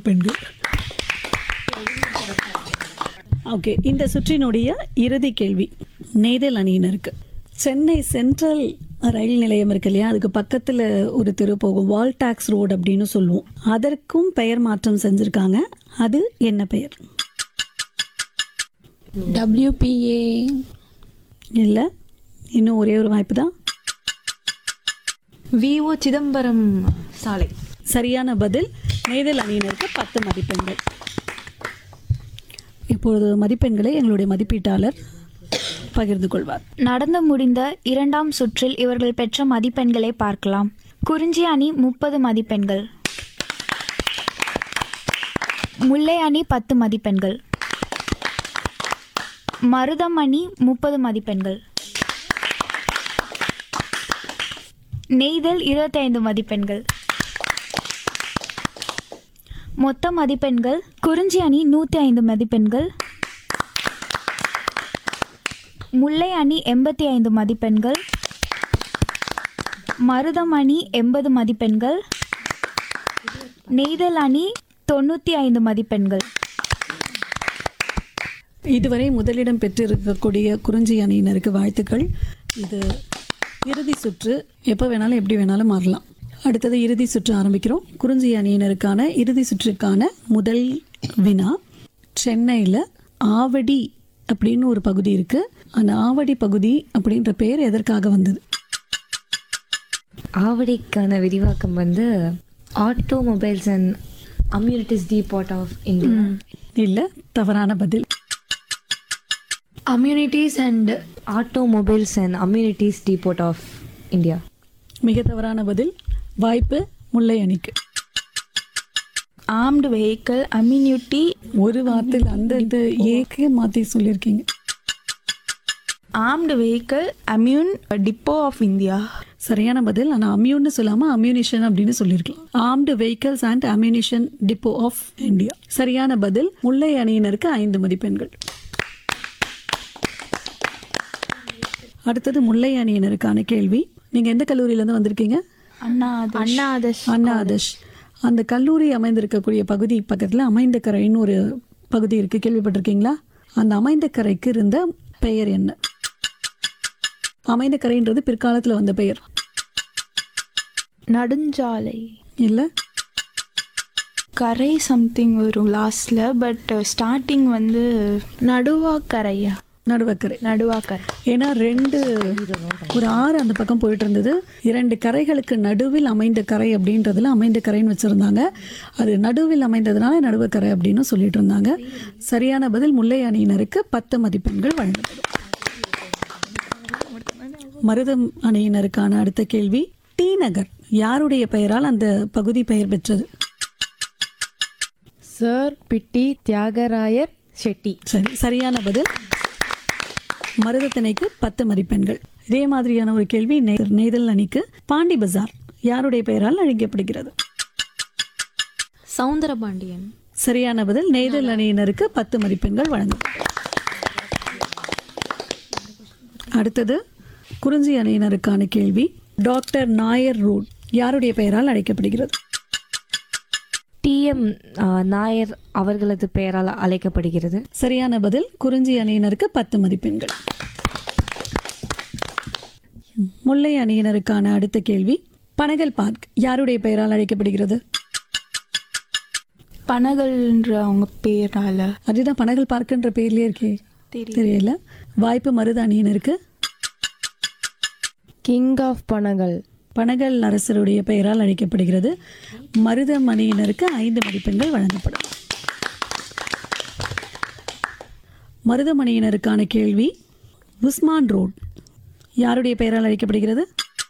மதிப்பெண்கள் ஓகே இந்த சுற்றினுடைய இறுதி கேள்வி நெய்தல் அணியினருக்கு சென்னை சென்ட்ரல் ரயில் நிலையம் இருக்கு இல்லையா அதுக்கு பக்கத்தில் ஒரு தெரு போகும் வால் டாக்ஸ் ரோடு அப்படின்னு சொல்லுவோம் அதற்கும் பெயர் மாற்றம் செஞ்சுருக்காங்க அது என்ன பெயர் டபிள்யூபிஏ இல்லை இன்னும் ஒரே ஒரு வாய்ப்பு தான் விஓ சிதம்பரம் சாலை சரியான பதில் நெய்தல் அணியினருக்கு பத்து மதிப்பெண்கள் இப்பொழுது மதிப்பெண்களை எங்களுடைய மதிப்பீட்டாளர் பகிர்ந்து கொள்வார் நடந்து முடிந்த இரண்டாம் சுற்றில் இவர்கள் பெற்ற மதிப்பெண்களை பார்க்கலாம் குறிஞ்சி அணி முப்பது மதிப்பெண்கள் முல்லை அணி பத்து மதிப்பெண்கள் மருதம் அணி முப்பது மதிப்பெண்கள் நெய்தல் இருபத்தைந்து மதிப்பெண்கள் மொத்த மதிப்பெண்கள் குறிஞ்சி அணி நூற்றி ஐந்து மதிப்பெண்கள் முல்லை அணி எண்பத்தி ஐந்து மதிப்பெண்கள் மருதம் அணி எண்பது மதிப்பெண்கள் நெய்தல் அணி தொண்ணூற்றி ஐந்து மதிப்பெண்கள் இதுவரை முதலிடம் பெற்றிருக்கக்கூடிய குறிஞ்சி அணியினருக்கு வாழ்த்துக்கள் இது இறுதி சுற்று எப்போ வேணாலும் எப்படி வேணாலும் மாறலாம் அடுத்தது இறுதி சுற்று ஆரம்பிக்கிறோம் குறிஞ்சி அணியினருக்கான இறுதி சுற்றுக்கான முதல் வினா சென்னையில் ஆவடி அப்படின்னு ஒரு பகுதி இருக்கு அந்த ஆவடி பகுதி அப்படின்ற பெயர் எதற்காக வந்தது ஆவடிக்கான விரிவாக்கம் வந்து automobiles and ammunitions depot of India இல்லை தவறான பதில் ammunitions and automobiles and ammunitions depot of India மிக தவறான பதில் வாய்ப்பு முல்லை அணிக்கு ஆர்ம்டு வெஹிக்கிள் அம்யூனிட்டி ஒரு வார்த்தையில் அந்த இது ஏக்கே மாற்றி சொல்லியிருக்கீங்க armed vehicle ammun depot of India சரியான பதில் ஆனால் அம்யூன்னு சொல்லாமல் அம்யூனிஷன் அப்படின்னு சொல்லியிருக்கலாம் armed vehicles and ammunition depot of India சரியான பதில் முல்லை அணியினருக்கு ஐந்து மதிப்பெண்கள் அடுத்தது முல்லை அணியினருக்கான கேள்வி நீங்கள் எந்த கல்லூரியிலேருந்து வந்திருக்கீங்க அண்ணா அண்ணா ஆதர்ஷ் அண்ணா ஆதர்ஷ் அந்த கல்லூரி அமைந்திருக்கக்கூடிய பகுதி பக்கத்தில் அமைந்த கரைன்னு ஒரு பகுதி இருக்கு கேள்விப்பட்டிருக்கீங்களா அந்த அமைந்த கரைக்கு இருந்த பெயர் என்ன அமைந்த கரைன்றது பிற்காலத்தில் வந்த பெயர் நடுஞ்சாலை இல்லை கரை சம்திங் வரும் லாஸ்ட்ல பட் ஸ்டார்டிங் வந்து நடுவாக்கரையா நடுவக்கரை நடுவாக்கரை ஏன்னா ரெண்டு ஒரு ஆறு அந்த பக்கம் போயிட்டு இருந்தது இரண்டு கரைகளுக்கு நடுவில் அமைந்த கரை அப்படின்றதுல அமைந்த கரைன்னு வச்சுருந்தாங்க அது நடுவில் அமைந்ததுனால நடுவக்கரை அப்படின்னு சொல்லிட்டு இருந்தாங்க சரியான பதில் முல்லை அணியினருக்கு பத்து மதிப்பெண்கள் வழங்கப்படும் மருதம் அணியினருக்கான அடுத்த கேள்வி டி நகர் யாருடைய பெயரால் அந்த பகுதி பெயர் பெற்றது சர் பிட்டி தியாகராயர் ஷெட்டி சரி சரியான பதில் மருதத்திணைக்கு பத்து மதிப்பெண்கள் இதே மாதிரியான ஒரு கேள்வி நெய்- நெய்தல் அணிக்கு பாண்டி பஜார் யாருடைய பெயரால் அழைக்கப்படுகிறது சவுந்தரபாண்டியன் சரியான பதில் நெய்தல் அணியினருக்கு பத்து மதிப்பெண்கள் வழங்கப்படும் அடுத்தது குறிஞ்சி அணியினருக்கான கேள்வி டாக்டர் நாயர் ரோட் யாருடைய பெயரால் அழைக்கப்படுகிறது டிஎம் நாயர் அவர்களது பெயரால் அழைக்கப்படுகிறது சரியான பதில் குறிஞ்சி அணியினருக்கு பத்து மதிப்பெண்கள் முல்லை அணியினருக்கான அடுத்த கேள்வி பனகல் பார்க் யாருடைய பெயரால் அழைக்கப்படுகிறது பனகல்ன்ற அவங்க பேரால அதுதான் பனகல் பார்க்குன்ற பேர்லயே இருக்கே தெரியல வாய்ப்பு மருத அணியினருக்கு கிங் ஆஃப் பனகல் பனகல் அரசருடைய பெயரால் அழைக்கப்படுகிறது மருதம் அணியினருக்கு ஐந்து மதிப்பெண்கள் வழங்கப்படும் மருதம் அணியினருக்கான கேள்வி உஸ்மான் ரோட் யாருடைய பெயரால் அழைக்கப்படுகிறது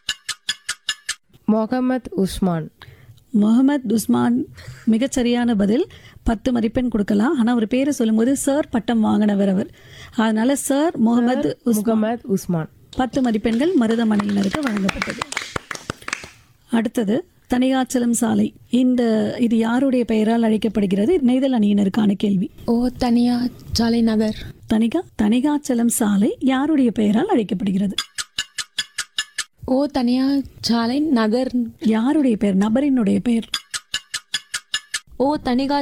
மொஹமத் உஸ்மான் முகமது உஸ்மான் மிகச்சரியான பதில் பத்து மதிப்பெண் கொடுக்கலாம் ஆனால் அவர் பேரை சொல்லும்போது சார் பட்டம் வாங்கினவர் அவர் அதனால சார் முகமது உஸ்மான் முகமது உஸ்மான் பத்து மதிப்பெண்கள் மருதமணியினருக்கு வழங்கப்பட்டது அடுத்தது தனியாச்சலம் சாலை இந்த இது யாருடைய பெயரால் அழைக்கப்படுகிறது நெய்தல் அணியினருக்கான கேள்வி ஓ தனியா சாலை நகர் தனிகா தனிகாச்சலம் சாலை யாருடைய பெயரால் அழைக்கப்படுகிறது ஓ தனியா சாலை நகர் யாருடைய பெயர் நபரினுடைய பெயர் ஓ தனிகா